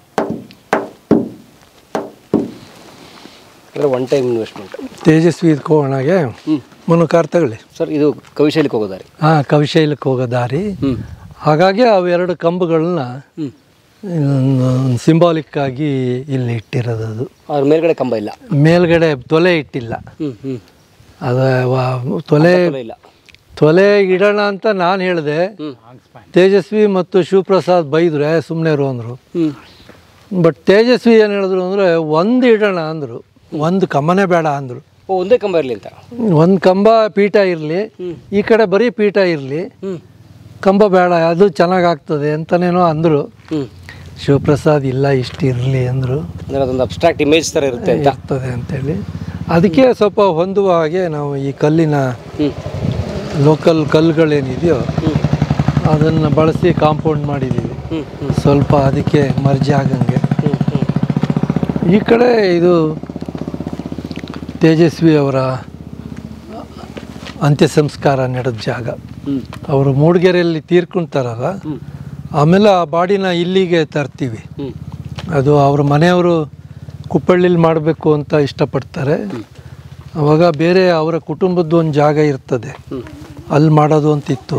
ಅಂದರೆ ಒನ್ ಟೈಮ್ ಇನ್ವೆಸ್ಟ್ಮೆಂಟ್ ತೇಜಸ್ವಿ ಇದಕ್ಕೆ ಹೋಗೋಣಾಗೆ ಹ್ಞೂ ಮುನ್ನು ಕಾರ್ ತಗೊಳ್ಳಿ ಸರ್ ಇದು ಕವಿಶೈಲಿಗೆ ಹೋಗೋದಾರಿ ಹಾಂ ಕವಿಶೈಲಕ್ಕೆ ಹೋಗೋ ದಾರಿ ಹ್ಞೂ ಹಾಗಾಗಿ ಅವೆರಡು ಕಂಬಗಳನ್ನ ಹ್ಞೂ ಸಿಂಬಾಲಿಕ್ ಆಗಿ ಇಲ್ಲಿ ಇಟ್ಟಿರೋದು ಅದು ಅದ್ರ ಮೇಲ್ಗಡೆ ಕಂಬ ಇಲ್ಲ ಮೇಲ್ಗಡೆ ತೊಲೆ ಇಟ್ಟಿಲ್ಲ ಹ್ಞೂ ಹ್ಞೂ ಅದು ವ- ತೊಲೆ ಇಲ್ಲ ತೊಲೆ ಇಡೋಣ ಅಂತ ನಾನು ಹೇಳಿದೆ ಹ್ಞೂ ತೇಜಸ್ವಿ ಮತ್ತು ಶಿವಪ್ರಸಾದ್ ಬೈದ್ರೆ ಸುಮ್ಮನೆ ಇರು ಅಂದರು ಹ್ಞೂ ಬಟ್ ತೇಜಸ್ವಿ ಏನು ಹೇಳಿದ್ರು ಅಂದರೆ ಒಂದು ಇಡೋಣ ಅಂದರು ಒಂದು ಕಮ್ಮನೇ ಬೇಡ ಅಂದರು ಓ ಒಂದೇ ಕಂಬ ಇರಲಿ ಅಂತ ಒಂದು ಕಂಬ ಪೀಠ ಇರಲಿ ಈ ಕಡೆ ಬರೀ ಪೀಠ ಇರಲಿ ಹ್ಞೂ ಕಂಬ ಬೇಡ ಅದು ಚೆನ್ನಾಗಾಗ್ತದೆ ಅಂತನೇನೋ ಅಂದರು ಹ್ಞೂ ಶಿವಪ್ರಸಾದ್ ಇಲ್ಲ ಇಷ್ಟು ಇರಲಿ ಅಂದರು ಅಂದರೆ ಅದೊಂದು ಅಬ್ಸ್ಟ್ರಾಕ್ಟ್ ಇಮೇಜ್ ಥರ ಇರುತ್ತೆ ಅಂತ ಇರ್ತದೆ ಅಂತೇಳಿ ಅದಕ್ಕೆ ಸ್ವಲ್ಪ ಹೊಂದುವ ಹಾಗೆ ನಾವು ಈ ಕಲ್ಲಿನ ಹ್ಞೂ ಲೋಕಲ್ ಕಲ್ಲುಗಳೇನಿದೆಯೋ ಅದನ್ನು ಬಳಸಿ ಕಾಂಪೌಂಡ್ ಮಾಡಿದ್ದೀವಿ ಹ್ಞೂ ಹ್ಞೂ ಸ್ವಲ್ಪ ಅದಕ್ಕೆ ಮರ್ಜಿ ಆಗಂಗೆ ಹ್ಞೂ ಹ್ಞೂ ಈ ಕಡೆ ಇದು ತೇಜಸ್ವಿ ಅವರ ಅಂತ್ಯ ಸಂಸ್ಕಾರ ನಡೆದ ಜಾಗ ಹ್ಞೂ ಅವರು ಮೂಡಿಗೆರೆಯಲ್ಲಿ ತೀರ್ಕೊಂತಾರಲ್ಲ ಆಮೇಲೆ ಆ ಬಾಡಿನ ಇಲ್ಲಿಗೆ ತರ್ತೀವಿ ಹ್ಞೂ ಅದು ಅವ್ರ ಮನೆಯವರು ಕುಪ್ಪಳ್ಳಿಲಿ ಮಾಡಬೇಕು ಅಂತ ಇಷ್ಟಪಡ್ತಾರೆ ಅವಾಗ ಬೇರೆ ಅವರ ಕುಟುಂಬದ ಒಂದು ಜಾಗ ಇರ್ತದೆ ಅಲ್ಲಿ ಮಾಡೋದು ಅಂತಿತ್ತು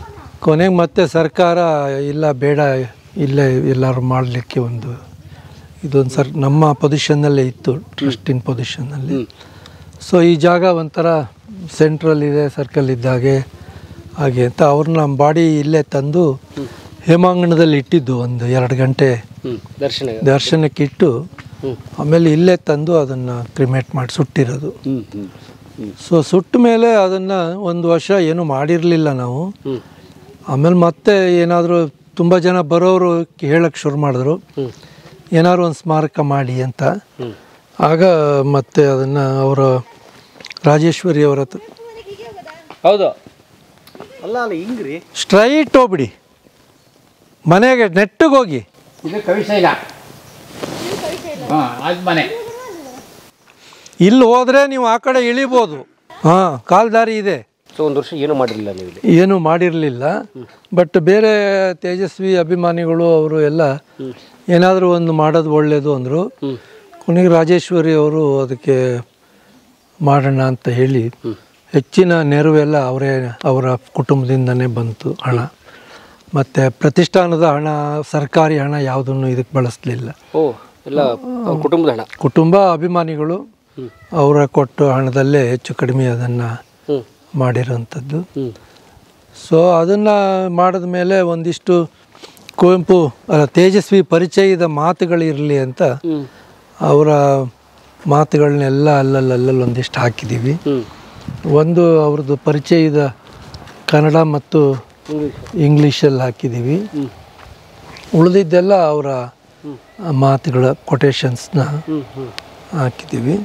ಕೊನೆಗೆ ಮತ್ತೆ ಸರ್ಕಾರ ಇಲ್ಲ ಬೇಡ ಇಲ್ಲೇ ಎಲ್ಲರೂ ಮಾಡಲಿಕ್ಕೆ ಒಂದು ಇದೊಂದು ಸರ್ ನಮ್ಮ ಪೊಸಿಷನ್ನಲ್ಲೇ ಇತ್ತು ಟ್ರಸ್ಟಿನ ಪೊಸಿಷನ್ನಲ್ಲಿ ಸೊ ಈ ಜಾಗ ಒಂಥರ ಸೆಂಟ್ರಲ್ ಇದೆ ಸರ್ಕಲ್ ಇದ್ದಾಗೆ ಹಾಗೆ ಅಂತ ಅವ್ರನ್ನ ನಮ್ಮ ಬಾಡಿ ಇಲ್ಲೇ ತಂದು ಹೇಮಾಂಗಣದಲ್ಲಿ ಇಟ್ಟಿದ್ದು ಒಂದು ಎರಡು ಗಂಟೆ ಹ್ಞೂ ದರ್ಶನ ದರ್ಶನಕ್ಕೆ ಇಟ್ಟು ಹ್ಞೂ ಆಮೇಲೆ ಇಲ್ಲೇ ತಂದು ಅದನ್ನು ಕ್ರಿಮೇಟ್ ಮಾಡಿ ಸುಟ್ಟಿರೋದು ಹ್ಞೂ ಹ್ಞೂ ಹ್ಞೂ ಸೊ ಸುಟ್ಟ ಮೇಲೆ ಅದನ್ನು ಒಂದು ವರ್ಷ ಏನೂ ಮಾಡಿರಲಿಲ್ಲ ನಾವು ಹ್ಞೂ ಆಮೇಲೆ ಮತ್ತೆ ಏನಾದರೂ ತುಂಬ ಜನ ಬರೋರು ಹೇಳಕ್ಕೆ ಶುರು ಮಾಡಿದ್ರು ಹ್ಞೂ ಏನಾದ್ರು ಒಂದು ಸ್ಮಾರಕ ಮಾಡಿ ಅಂತ ಹ್ಞೂ ಆಗ ಮತ್ತೆ ಅದನ್ನು ಅವರ ರಾಜೇಶ್ವರಿ ಅವರ ಹತ್ರ ಹೌದು ಅಲ್ಲ ಅಲ್ಲ ಹಿಂಗ್ರಿ ಸ್ಟ್ರೈಟ್ ಹೋಗ್ಬಿಡಿ ಮನೆಗೆ ನೆಟ್ಟಿಗೆ ಹೋಗಿ ಇದು ಕವಿಶೈಲ ಹಾಂ ಅದು ಮನೆ ಇಲ್ಲಿ ಹೋದರೆ ನೀವು ಆ ಕಡೆ ಇಳಿಬೋದು ಹಾಂ ಕಾಲ್ದಾರಿ ಇದೆ ಸೊ ಒಂದು ವರ್ಷ ಏನೂ ಮಾಡಿರಲಿಲ್ಲ ನೀವು ಇಲ್ಲಿ ಏನೂ ಮಾಡಿರಲಿಲ್ಲ ಬಟ್ ಬೇರೆ ತೇಜಸ್ವಿ ಅಭಿಮಾನಿಗಳು ಅವರು ಎಲ್ಲ ಏನಾದರೂ ಒಂದು ಮಾಡೋದು ಒಳ್ಳೆಯದು ಅಂದರು ಹ್ಞೂ ಕೊನೆಗೆ ರಾಜೇಶ್ವರಿ ಅವರು ಅದಕ್ಕೆ ಮಾಡೋಣ ಅಂತ ಹೇಳಿ ಹೆಚ್ಚಿನ ನೆರವೆಲ್ಲ ಅವರೇ ಅವರ ಕುಟುಂಬದಿಂದನೇ ಬಂತು ಹಣ ಮತ್ತು ಪ್ರತಿಷ್ಠಾನದ ಹಣ ಸರ್ಕಾರಿ ಹಣ ಯಾವುದನ್ನು ಇದಕ್ಕೆ ಬಳಸಲಿಲ್ಲ ಓ ಎಲ್ಲ ಅವ್ರ ಕುಟುಂಬದ ಹಣ ಕುಟುಂಬ ಅಭಿಮಾನಿಗಳು ಅವರ ಕೊಟ್ಟು ಹಣದಲ್ಲೇ ಹೆಚ್ಚು ಕಡಿಮೆ ಅದನ್ನು ಹ್ಞೂ ಮಾಡಿರೋಂಥದ್ದು ಹ್ಞೂ ಸೊ ಅದನ್ನು ಮಾಡಿದ ಮೇಲೆ ಒಂದಿಷ್ಟು ಕುವೆಂಪು ಅಲ್ಲ, ತೇಜಸ್ವಿ ಪರಿಚಯದ ಮಾತುಗಳಿರಲಿ ಅಂತ ಹ್ಞೂ ಅವರ ಮಾತುಗಳನ್ನೆಲ್ಲ ಅಲ್ಲಲ್ಲಿ ಅಲ್ಲಲ್ಲಿ ಒಂದಿಷ್ಟು ಹಾಕಿದ್ದೀವಿ ಹ್ಞೂ ಒಂದು ಅವ್ರದ್ದು ಪರಿಚಯದ ಕನ್ನಡ ಮತ್ತು ಇಂಗ್ಲೀಷ್ ಇಂಗ್ಲೀಷಲ್ಲಿ ಹಾಕಿದ್ದೀವಿ ಹ್ಞೂ ಉಳಿದಿದ್ದೆಲ್ಲ ಅವರ ಮಾತುಗಳ ಕೊಟೇಶನ್ಸ್ನ ಹ್ಞೂ ಹ್ಞೂ ಹಾಕಿದ್ದೀವಿ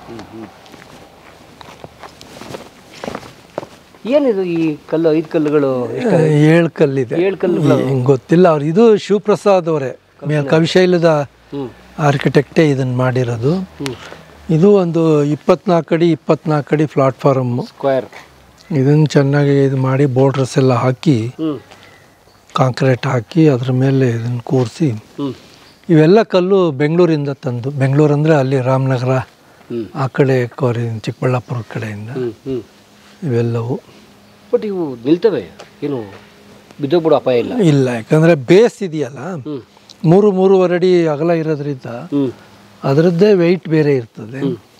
ಏನಿದು ಈ ಕಲ್ಲು ಐದು ಕಲ್ಲುಗಳು ಎಷ್ಟು ಏಳು ಕಲ್ಲಿದೆ ಏಳು ಕಲ್ಲುಗಳು ಹಿಂಗೆ ಗೊತ್ತಿಲ್ಲ ಅವ್ರು ಇದು ಶಿವಪ್ರಸಾದ್ ಅವರೇ ಮೇ- ಕವಿಶೈಲದ ಹ್ಞೂ ಆರ್ಕಿಟೆಕ್ಟೇ ಇದನ್ನು ಮಾಡಿರೋದು ಹ್ಞೂ ಇದು ಒಂದು ಇಪ್ಪತ್ನಾಲ್ಕು ಅಡಿ ಇಪ್ಪತ್ನಾಲ್ಕು ಅಡಿ ಪ್ಲಾಟ್ಫಾರಮ್ಮು ಸ್ಕ್ವೇರ್ ಇದನ್ನು ಚೆನ್ನಾಗಿ ಇದು ಮಾಡಿ ಬೋರ್ಡ್ರಸ್ ಎಲ್ಲ ಹಾಕಿ ಹ್ಞೂ ಕಾಂಕ್ರೀಟ್ ಹಾಕಿ ಅದ್ರ ಮೇಲೆ ಇದನ್ನು ಕೂರಿಸಿ ಹ್ಞೂ ಇವೆಲ್ಲ ಕಲ್ಲು ಬೆಂಗಳೂರಿಂದ ತಂದು ಬೆಂಗಳೂರು ಅಂದರೆ ಅಲ್ಲಿ ರಾಮನಗರ ಹ್ಞೂ ಆ ಕಡೆ ಕೋರಿ ಚಿಕ್ಕಬಳ್ಳಾಪುರ ಕಡೆಯಿಂದ ಹ್ಞೂ ಹ್ಞೂ ಇವೆಲ್ಲವು ಬಟ್ ಇವು ನಿಲ್ತವೆ ಏನು ಬಿದ್ದೋಗ್ಬಿಡೋ ಅಪಾಯ ಇಲ್ಲ ಇಲ್ಲ ಯಾಕಂದರೆ ಬೇಸ್ ಇದೆಯಲ್ಲ ಹ್ಞೂ ಮೂರು ಮೂರುವರೆ ಅಡಿ ಅಗಲ ಇರೋದ್ರಿಂದ ಹ್ಞೂ ಅದರದ್ದೇ ವೆಯ್ಟ್ ಬೇರೆ ಇರ್ತದೆ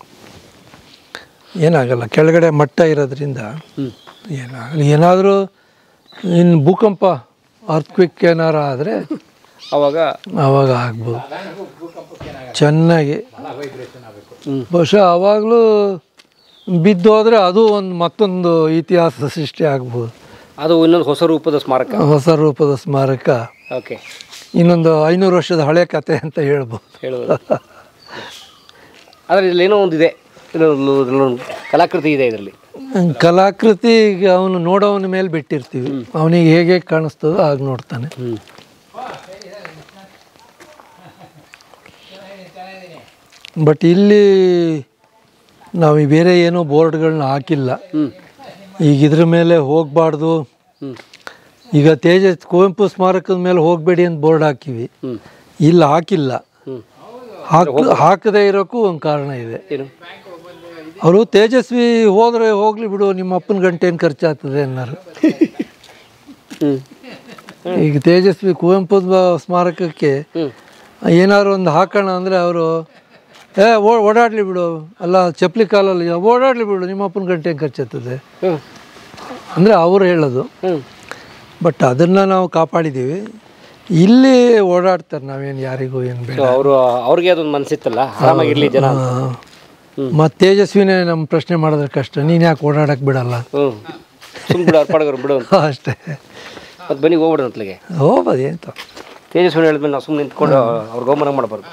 ಏನಾಗಲ್ಲ ಕೆಳಗಡೆ ಮಟ್ಟ ಇರೋದ್ರಿಂದ ಹ್ಞೂ ಏನಾಗಲ್ಲ ಏನಾದರೂ ಇನ್ನು ಭೂಕಂಪ ಅರ್ಥಕ್ವಿಕ್ ಏನಾರ ಆದರೆ ಅವಾಗ ಆವಾಗ ಆಗ್ಬೋದು ಚೆನ್ನಾಗಿ ಹ್ಞೂ ಬಹುಶಃ ಆವಾಗಲೂ ಬಿದ್ದೋದ್ರೆ ಅದು ಒಂದು ಮತ್ತೊಂದು ಇತಿಹಾಸ ಸೃಷ್ಟಿ ಆಗ್ಬೋದು ಅದು ಇನ್ನೊಂದು ಹೊಸ ರೂಪದ ಸ್ಮಾರಕ ಹೊಸ ರೂಪದ ಸ್ಮಾರಕ ಓಕೆ ಇನ್ನೊಂದು ಐನೂರು ವರ್ಷದ ಹಳೆ ಕತೆ ಅಂತ ಹೇಳ್ಬೋದು ಹೇಳ್ಬೋದು ಆದರೆ ಇಲ್ಲಿ ಏನೋ ಒಂದಿದೆ ಇಲ್ಲೊಂದು ಇಲ್ಲೊಂದು ಕಲಾಕೃತಿ ಇದೆ ಇದರಲ್ಲಿ ಕಲಾಕೃತಿ ಅವನು ನೋಡೋವನ ಮೇಲೆ ಬಿಟ್ಟಿರ್ತೀವಿ ಅವನಿಗೆ ಹೇಗೆ ಕಾಣಿಸ್ತದೋ ಆಗ ನೋಡ್ತಾನೆ ಹ್ಞೂ ಬಟ್ ಇಲ್ಲಿ ನಾವು ಈ ಬೇರೆ ಏನೋ ಬೋರ್ಡ್ಗಳನ್ನ ಹಾಕಿಲ್ಲ ಹ್ಞೂ ಈಗ ಇದ್ರ ಮೇಲೆ ಹೋಗಬಾರ್ದು ಹ್ಞೂ ಈಗ ತೇಜಸ್ ಕುವೆಂಪು ಸ್ಮಾರಕದ ಮೇಲೆ ಹೋಗಬೇಡಿ ಅಂತ ಬೋರ್ಡ್ ಹಾಕಿವಿ ಹ್ಞೂ ಇಲ್ಲಿ ಹಾಕಿಲ್ಲ ಹ್ಞೂ ಹಾಕ್ ಹಾಕದೇ ಇರೋಕ್ಕೂ ಒಂದು ಕಾರಣ ಇದೆ ಏನು ಅವರು ತೇಜಸ್ವಿ ಹೋದರೆ ಹೋಗ್ಲಿ ಬಿಡು ನಿಮ್ಮ ಅಪ್ಪನ ಗಂಟೆ ಏನು ಖರ್ಚಾಗ್ತದೆ ಅನ್ನೋರು ಹ್ಞೂ ಈಗ ತೇಜಸ್ವಿ ಕುವೆಂಪು ಸ್ಮಾರಕಕ್ಕೆ ಹ್ಞೂ ಏನಾದ್ರು ಒಂದು ಹಾಕೋಣ ಅಂದರೆ ಅವರು ಏ ಓ ಓಡಾಡಲಿ ಬಿಡು ಅಲ್ಲ ಚಪ್ಪಲಿ ಕಾಲಲ್ಲಿ ಓಡಾಡಲಿ ಬಿಡು ನಿಮ್ಮ ಅಪ್ಪನ ಗಂಟೆ ಹೆಂಗೆ ಖರ್ಚಾಗ್ತದೆ ಹ್ಞೂ ಅಂದರೆ ಅವರು ಹೇಳೋದು ಹ್ಞೂ ಬಟ್ ಅದನ್ನು ನಾವು ಕಾಪಾಡಿದ್ದೀವಿ ಇಲ್ಲಿ ಓಡಾಡ್ತಾರೆ ನಾವೇನು ಯಾರಿಗೂ ಏನು ಬೇಡ ಸೊ ಅವರು ಅವ್ರಿಗೆ ಅದೊಂದು ಮನಸ್ಸಿತ್ತಲ್ಲ ಆರಾಮಾಗಿರ್ಲಿ ಜನ ಅಂತ. ಮತ್ತು ತೇಜಸ್ವಿನೇ ನಮ್ಮ ಪ್ರಶ್ನೆ ಮಾಡಿದ್ರೆ ಕಷ್ಟ ನೀನು ಯಾಕೆ ಓಡಾಡಕ್ಕೆ ಬಿಡಲ್ಲ ಹ್ಞೂ ಸುಮ್ಮನೆ ಬಿಡು ಅರ್ಪಾಡಗರು ಬಿಡು ಅಂತ ಅಷ್ಟೇ ಮತ್ತು ಬನ್ನಿ ಹೋಗ್ಬಿಡೋಣ ಅಂತಲಿಗೆ ಹೋಗ್ಬೋದು ಏನು ತ- ತೇಜಸ್ವಿನಿ ಹೇಳಿದ್ಮೇಲೆ ನಾವು ಸುಮ್ಮನೆ ನಿಂತ್ಕೊಂಡು ಅವ್ರಿಗೆ ಅವಮಾನ ಮಾಡಬಾರ್ದು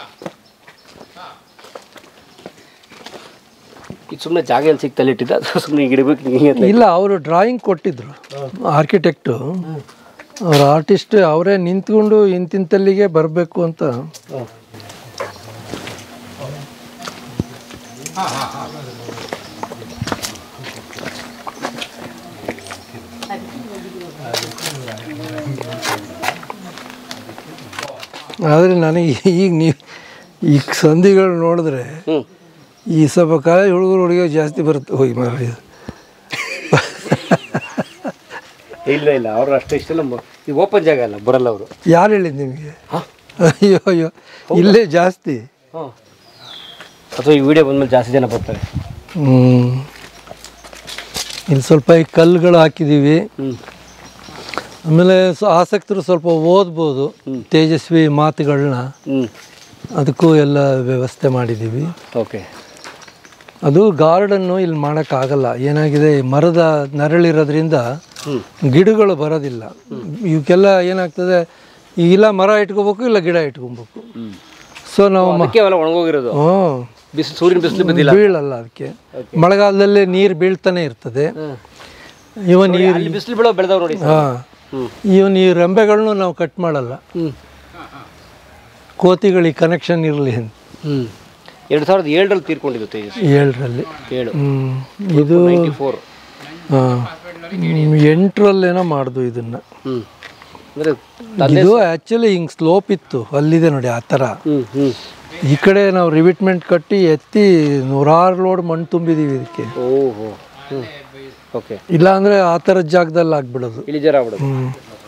ಇದು ಸುಮ್ಮನೆ ಜಾಗ ಎಲ್ಲಿ ಸಿಕ್ತಲ್ಲಿ ತಲ್ಲಿಟ್ಟಿದ್ದ ಅದು ಸುಮ್ಮನೆ ಈಗ ಇಡಬೇಕು ಹಿಂಗೆ ಅಂತ ಇಲ್ಲ ಅವರು ಡ್ರಾಯಿಂಗ್ ಕೊಟ್ಟಿದ್ರು ಆರ್ಕಿಟೆಕ್ಟು ಅವ್ರ ಆರ್ಟಿಸ್ಟ್ ಅವರೇ ನಿಂತ್ಕೊಂಡು ಇಂತಿಂತಲ್ಲಿಗೆ ಬರಬೇಕು ಅಂತ ಆದರೆ ನನಗೆ ಈಗ ನೀವು ಈ ಸಂಧಿಗಳು ನೋಡಿದ್ರೆ ಹ್ಞೂ ಈ ಸ್ವಲ್ಪ ಕಾಲೇಜ್ ಹುಡುಗರು ಹುಡುಗ ಜಾಸ್ತಿ ಬರುತ್ತೆ ಹೋಗಿ ಮಾರ ಇದು ಇಲ್ಲ ಇಲ್ಲ ಅವರು ಅಷ್ಟು ಇಷ್ಟ ನಮ್ಮ ಇದು ಓಪನ್ ಜಾಗ ಅಲ್ಲ ಬರಲ್ಲ ಅವರು ಯಾರು ಹೇಳಿದ್ದು ನಿಮಗೆ ಅಯ್ಯೋ ಅಯ್ಯೋ ಇಲ್ಲೇ ಜಾಸ್ತಿ ಹಾಂ ಅಥವಾ ಈ ವಿಡಿಯೋ ಬಂದ್ಮೇಲೆ ಜಾಸ್ತಿ ಜನ ಬರ್ತಾರೆ ಹ್ಮ್. ಇಲ್ಲಿ ಸ್ವಲ್ಪ ಈ ಕಲ್ಲುಗಳು ಹಾಕಿದ್ದೀವಿ ಹ್ಞೂ ಆಮೇಲೆ ಸ- ಆಸಕ್ತರು ಸ್ವಲ್ಪ ಓದ್ಬೋದು ತೇಜಸ್ವಿ ಮಾತುಗಳನ್ನ ಹ್ಞೂ ಅದಕ್ಕೂ ಎಲ್ಲ ವ್ಯವಸ್ಥೆ ಮಾಡಿದ್ದೀವಿ ಓಕೆ ಅದು ಗಾರ್ಡನ್ನು ಇಲ್ಲಿ ಮಾಡೋಕ್ಕಾಗಲ್ಲ ಏನಾಗಿದೆ ಈ ಮರದ ನೆರಳಿರೋದ್ರಿಂದ ಹ್ಞೂ ಗಿಡಗಳು ಬರೋದಿಲ್ಲ ಇವಕ್ಕೆಲ್ಲ ಏನಾಗ್ತದೆ ಇಲ್ಲ ಮರ ಇಟ್ಕೋಬೇಕು ಇಲ್ಲ ಗಿಡ ಇಟ್ಕೊಬೇಕು ಹ್ಞೂ ಸೊ ನಾವು ಮ- ಅದಕ್ಕೆ ಅವೆಲ್ಲ ಒಣಗೋಗಿರೋದು ಹ್ಞೂ ಬಿಸಿಲು ಸೂರ್ಯನ ಬಿಸಿಲು ಬಿದ್ದಿಲ್ಲ ಬೀಳಲ್ಲ ಅದಕ್ಕೆ ಮಳೆಗಾಲದಲ್ಲಿ ನೀರು ಬೀಳ್ತಾನೆ ಇರ್ತದೆ ಇವನ್ ಈ ಅಲ್ಲಿ ಬಿಸಿಲು ಬೀಳೋ ಬೆಳೆದವ್ ನೋಡಿ ಹಾ ಹ್ಞೂ ಇವನ್ ಈ ರೆಂಬೆಗಳನ್ನು ನಾವು ಕಟ್ ಮಾಡಲ್ಲ ಹ್ಞೂ ಕೋತಿಗಳಿಗೆ ಕನೆಕ್ಷನ್ ಇರಲಿ ಅಂತ ಹ್ಞೂ ಎರಡು ಸಾವಿರದ ಏಳರಲ್ಲಿ ತೀರ್ಕೊಂಡಿದ್ದು ತೇಜಸ್ ಏಳರಲ್ಲಿ ಏಳು ಹ್ಮ್ ಇದು ನೈಂಟಿ ಫೋರ್ ಹಾಂ ಎಂಟರಲ್ಲೇನೋ ಮಾಡ್ದು ಇದನ್ನ ಹ್ಞೂ ಅಂದರೆ ಇದು ಆ್ಯಕ್ಚುಲಿ ಹಿಂಗೆ ಸ್ಲೋಪ್ ಇತ್ತು ಅಲ್ಲಿದೆ ನೋಡಿ ಆ ಥರ ಹ್ಞೂ ಹ್ಞೂ ಈ ಕಡೆ ನಾವು ರಿವಿಟ್ಮೆಂಟ್ ಕಟ್ಟಿ ಎತ್ತಿ ನೂರಾರು ಲೋಡ್ ಮಣ್ಣು ತುಂಬಿದ್ದೀವಿ ಇದಕ್ಕೆ ಓಹೋ ಹ್ಞೂ ಓಕೆ ಇಲ್ಲ ಅಂದರೆ ಆ ಥರದ ಜಾಗದಲ್ಲಿ ಆಗ್ಬಿಡೋದು ಇಳಿಜಾರ ಆಗ್ಬಿಡೋದು ಹ್ಞೂ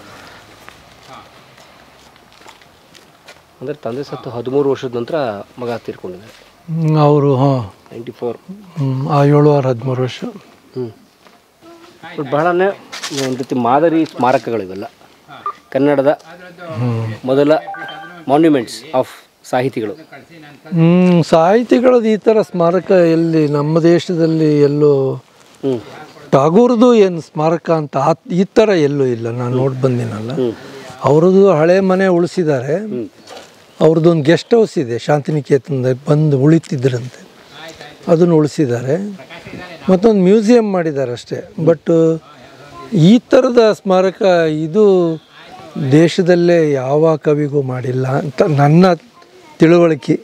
ಅಂದರೆ ತಂದೆ ಸತ್ತು ಹದಿಮೂರು ವರ್ಷದ ನಂತರ ಮಗ ತೀರ್ಕೊಂಡಿದ್ದಾರೆ ಅವರು ಹಾಂ ನೈಂಟಿ ಫೋರ್ ಆ ಏಳು ಆರು ಹದಿಮೂರು ವರ್ಷ ಹ್ಞೂ ಬಹಳನೇ ಒಂದು ರೀತಿ ಮಾದರಿ ಸ್ಮಾರಕಗಳಿವೆಲ್ಲ ಕನ್ನಡದ ಮೊದಲ ಮಾನ್ಯುಮೆಂಟ್ಸ್ ಆಫ್ ಸಾಹಿತಿಗಳು ಹ್ಮ್ ಸಾಹಿತಿಗಳದ್ದು ಈ ಥರ ಸ್ಮಾರಕ ಎಲ್ಲಿ ನಮ್ಮ ದೇಶದಲ್ಲಿ ಎಲ್ಲೋ ಹ್ಞೂ ಟಾಗೂರ್ದು ಏನು ಸ್ಮಾರಕ ಅಂತ ಆ ಈ ಥರ ಎಲ್ಲೂ ಇಲ್ಲ ನಾನು ನೋಡಿ ಬಂದಿನಲ್ಲ ಅವ್ರದ್ದು ಹಳೆ ಮನೆ ಉಳಿಸಿದ್ದಾರೆ ಅವ್ರದ್ದು ಒಂದು ಗೆಸ್ಟ್ ಹೌಸ್ ಇದೆ ಶಾಂತಿನಿಕೇತನದಲ್ಲಿ ಬಂದು ಉಳಿತಿದ್ರಂತೆ ಅದನ್ನು ಉಳಿಸಿದ್ದಾರೆ ಮತ್ತೊಂದು ಮ್ಯೂಸಿಯಂ ಮಾಡಿದ್ದಾರೆ ಅಷ್ಟೇ ಬಟ್ ಈ ಥರದ ಸ್ಮಾರಕ ಇದು ದೇಶದಲ್ಲೇ ಯಾವ ಕವಿಗೂ ಮಾಡಿಲ್ಲ ಅಂತ ನನ್ನ ತಿಳುವಳಿಕೆ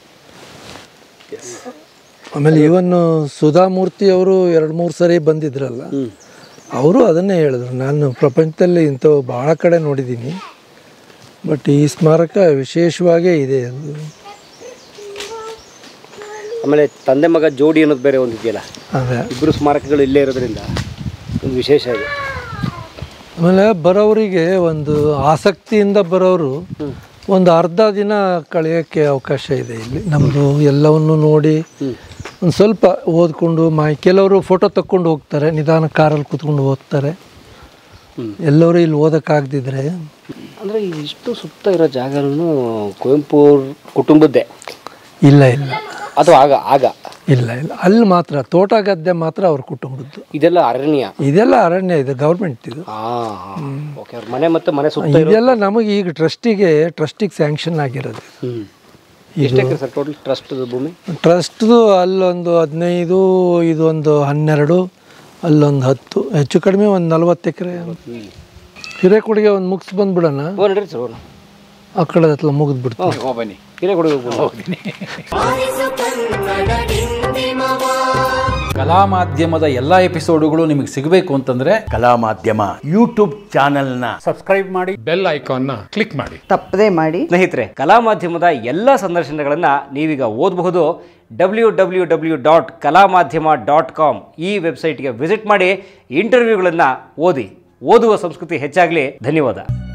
ಆಮೇಲೆ ಇವನ್ ಸುಧಾಮೂರ್ತಿ ಅವರು ಎರಡು ಮೂರು ಸರಿ ಬಂದಿದ್ರಲ್ಲ ಅವರು ಅದನ್ನೇ ಹೇಳಿದ್ರು ನಾನು ಪ್ರಪಂಚದಲ್ಲಿ ಇಂಥವು ಭಾಳ ಕಡೆ ನೋಡಿದ್ದೀನಿ ಬಟ್ ಈ ಸ್ಮಾರಕ ವಿಶೇಷವಾಗೇ ಇದೆ ಅದು ಆಮೇಲೆ ತಂದೆ ಮಗ ಜೋಡಿ ಅನ್ನೋದು ಬೇರೆ ಒಂದು ಇದೆಯಲ್ಲ ಅದೇ ಇಬ್ಬರು ಸ್ಮಾರಕಗಳು ಇಲ್ಲೇ ಇರೋದ್ರಿಂದ ಒಂದು ವಿಶೇಷ ಇದೆ ಆಮೇಲೆ ಬರೋರಿಗೆ ಒಂದು ಆಸಕ್ತಿಯಿಂದ ಬರೋರು ಒಂದು ಅರ್ಧ ದಿನ ಕಳೆಯೋಕ್ಕೆ ಅವಕಾಶ ಇದೆ ಇಲ್ಲಿ ನಮ್ಮದು ಎಲ್ಲವನ್ನು ನೋಡಿ ಒಂದು ಸ್ವಲ್ಪ ಓದ್ಕೊಂಡು ಮಾ ಕೆಲವರು ಫೋಟೋ ತಕ್ಕೊಂಡು ಹೋಗ್ತಾರೆ ನಿಧಾನ ಕಾರಲ್ಲಿ ಕೂತ್ಕೊಂಡು ಓದ್ತಾರೆ ಎಲ್ಲರೂ ಇಲ್ಲಿ ಓದೋಕ್ಕಾಗದಿದ್ರೆ ಅಂದರೆ ಇಷ್ಟು ಸುತ್ತ ಇರೋ ಜಾಗನೂ ಕುವೆಂಪು ಅವ್ರ ಕುಟುಂಬದ್ದೇ ಇಲ್ಲ ಇಲ್ಲ ಅದು ಆಗ ಆಗ ಇಲ್ಲ ಇಲ್ಲ ಅಲ್ಲಿ ಮಾತ್ರ ತೋಟ ಗದ್ದೆ ಮಾತ್ರ ಅವ್ರ ಕುಟುಂಬದ್ದು ಇದೆಲ್ಲ ಅರಣ್ಯ ಇದೆಲ್ಲ ಅರಣ್ಯ ಇದೆ ಗೌರ್ಮೆಂಟ್ ಇದು ಹಾಂ ಓಕೆ ಅವ್ರ ಮನೆ ಮತ್ತೆ ಮನೆ ಸುತ್ತ ಇದೆಲ್ಲ ನಮಗೆ ಈಗ ಟ್ರಸ್ಟಿಗೆ ಟ್ರಸ್ಟಿಗೆ ಸ್ಯಾಂಕ್ಷನ್ ಆಗಿರೋದು ಹ್ಞೂ ಎಷ್ಟು ಎಕರೆ ಸರ್ ಟೋಟಲ್ ಟ್ರಸ್ಟ್ ಭೂಮಿ ಟ್ರಸ್ಟ್ದು ಅಲ್ಲೊಂದು ಹದಿನೈದು ಇದೊಂದು ಹನ್ನೆರಡು ಅಲ್ಲೊಂದು ಹತ್ತು ಹೆಚ್ಚು ಕಡಿಮೆ ಒಂದು ನಲ್ವತ್ತು ಎಕರೆ ಹಿರೇಕೊಡಿಗೆ ಒಂದು ಮುಗಿಸ್ ಬಂದ್ಬಿಡೋಣ ಓ ನಡ್ರಿ ಸರ್ ಹೋಗೋಣ ಆ ಕಡೆ ಹತ್ರ ಮುಗಿದ್ಬಿಡ್ತೀವಿ ಹೋಗಿ ಬನ್ನಿ ಹಿರೇಕೊಡಿಗೆ ಹೋಗ್ಬೋದು ಕಲಾ ಮಾಧ್ಯಮದ ಎಲ್ಲ ಎಪಿಸೋಡುಗಳು ನಿಮಗೆ ಸಿಗಬೇಕು ಅಂತಂದ್ರೆ ಕಲಾ ಮಾಧ್ಯಮ ಯೂಟ್ಯೂಬ್ ಚಾನೆಲ್ನ ಬೆಲ್ ಐಕಾನ್ನ ಕ್ಲಿಕ್ ಮಾಡಿ ತಪ್ಪದೇ ಮಾಡಿ ಸ್ನೇಹಿತರೆ ಕಲಾ ಮಾಧ್ಯಮದ ಎಲ್ಲ ಸಂದರ್ಶನಗಳನ್ನು ನೀವೀಗ ಓದಬಹುದು ಡಬ್ಲ್ಯೂ ಡಬ್ಲ್ಯೂ ಡಬ್ಲ್ಯೂ ಡಾಟ್ ಕಲಾ ಮಾಧ್ಯಮ ಡಾಟ್ ಕಾಮ್ ಈ ವೆಬ್ಸೈಟ್ಗೆ ವಿಸಿಟ್ ಮಾಡಿ ಇಂಟರ್ವ್ಯೂಗಳನ್ನು ಓದಿ ಓದುವ ಸಂಸ್ಕೃತಿ ಹೆಚ್ಚಾಗಲಿ ಧನ್ಯವಾದ